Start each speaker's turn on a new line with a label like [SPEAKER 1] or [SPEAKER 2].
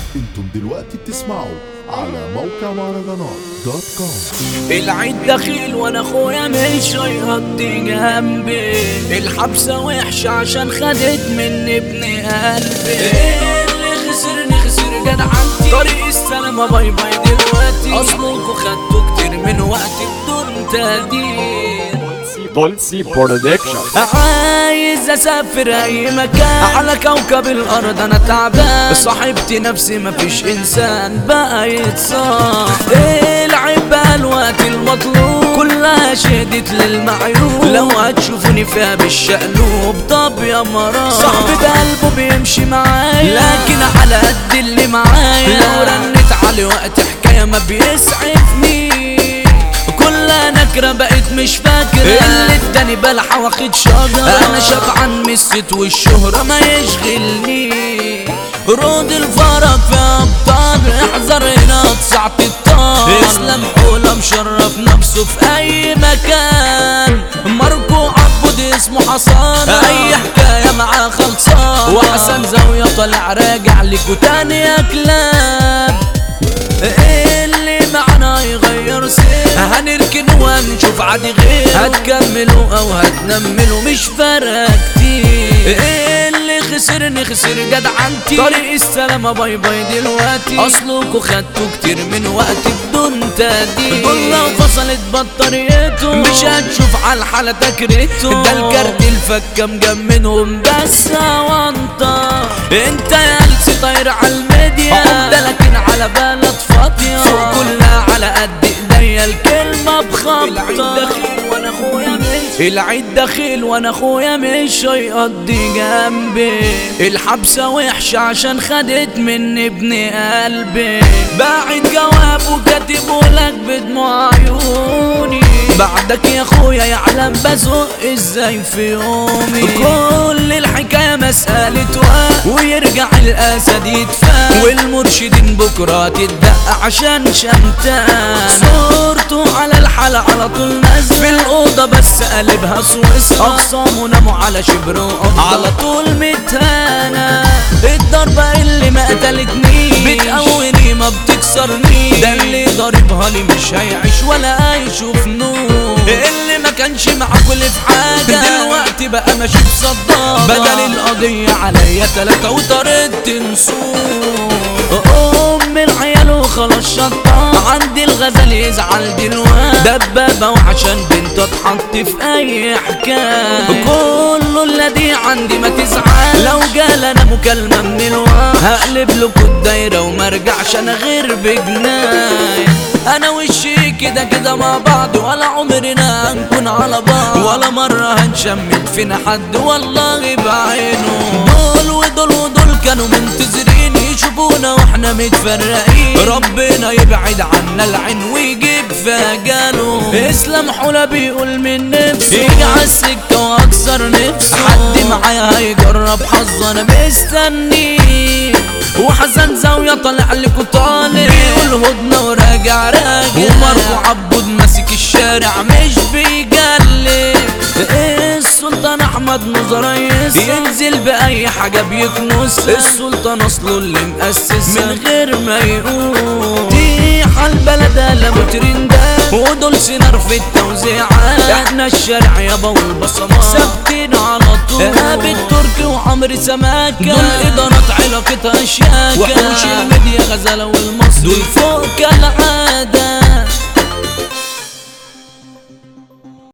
[SPEAKER 1] انتم دلوقتي بتسمعوا على موقع مهرجانات دوت كوم
[SPEAKER 2] العيد دخيل وانا اخويا مش هيهدي جنبي الحبسة وحشة عشان خدت مني ابن قلبي اللي خسرني خسر جدعنتي طريق السلامة باي باي دلوقتي اصلكوا خدتوا كتير من وقتي بدون تقدير
[SPEAKER 3] Dolce Production
[SPEAKER 2] عايز اسافر اي مكان على كوكب الارض انا تعبان صاحبتي نفسي مفيش انسان بقى يتصاب العيب بقى الوقت المطلوب كلها شهدت للمعيوب لو هتشوفوني فيها بالشقلوب طب يا مرام صاحبي بقلبه بيمشي معايا لكن على قد اللي معايا لو رنت عليه وقت حكايه ما بيسعفنيش كلها نكرة بقيت مش فاكرة اللي اداني بلحة واخد شجرة انا شبعان من الست والشهرة ما يشغلني رود الفرج في ابطال احذر هنا ساعة الطار اسلام حولة مشرف نفسه في اي مكان ماركو عبود اسمه حصان اي حكاية معاه خلصان وحسن زاوية طالع راجع لكوا تاني يا كلاب اللي معنا يغير سير هنركن ونشوف عادي غير هتكملوا او هتنملوا مش فارقة كتير اللي خسرني خسر جدعنتي طريق السلامة باي باي دلوقتي اصلكوا خدتوا كتير من وقت بدون تقدير دول لو فصلت بطاريته مش هتشوف على الحالة تكريته ده الكارت الفكة مجمدهم بس وانطة انت يا لسي طاير على الميديا ده لكن على بلد فاضية فوق كلها على قد ايديا الكلمة بخبطة العيد دخيل وانا اخويا مش العيد دخيل وانا اخويا مش هيقضي جنبي الحبسة وحشة عشان خدت مني ابن قلبي باعت جواب وكاتبه لك بدموع عيوني بعدك يا اخويا يعلم بزق ازاي في يومي كل الحكاية مسألة وقت ويرجع الاسد يتفاق والمرشدين بكرة تدق عشان شمتان صورته على الحالة على طول نازل في الأوضة بس قلبها سويسرا أخصامه ناموا على شبر وقبضة على طول متهانة الضربة اللي ما قتلتني بتقويني ما بتكسرني ده اللي ضاربها لي مش هيعيش ولا هيشوف نور اللي ما كانش معاكوا في حاجة دلوقتي بقى ماشي بصدارة بدل القضية عليا تلاتة وطريقة تنصور أم العيال وخلاص شطار عندي الغزل يزعل دلوقتي دبابة وعشان بنته اتحط في أي حكاية كله الذي عندي ما تزعل لو جال أنا مكالمة من الوقت هقلب لكوا الدايرة وما ارجعش أنا غير بجناية انا وشي كده كده مع بعض ولا عمرنا هنكون على بعض ولا مرة هنشمت فينا حد والله بعينه دول ودول ودول كانوا منتظرين يشوفونا واحنا متفرقين ربنا يبعد عنا العين ويجيب فجاله اسلام حولا بيقول من نفسه يجي على السكة واكسر نفسه حد معايا هيجرب حظ انا مستنيه وحسن زاوية طالع لكوا طالع بيقول هدنة وراجع راجع وماركو عبود ماسك الشارع مش بيجلي السلطان احمد نظريس ينزل باي حاجة بيكنس السلطان اصله اللي مؤسس من غير ما يقول دي حال بلد لما ترندات ودول سنار في التوزيعات احنا الشارع يابا والبصمات ثابتين على طول ايهاب التركي وعمرو سماكة دول ادارات علاقتها شياكة وحوش الميديا غزالة والمصري دول فوق كالعادة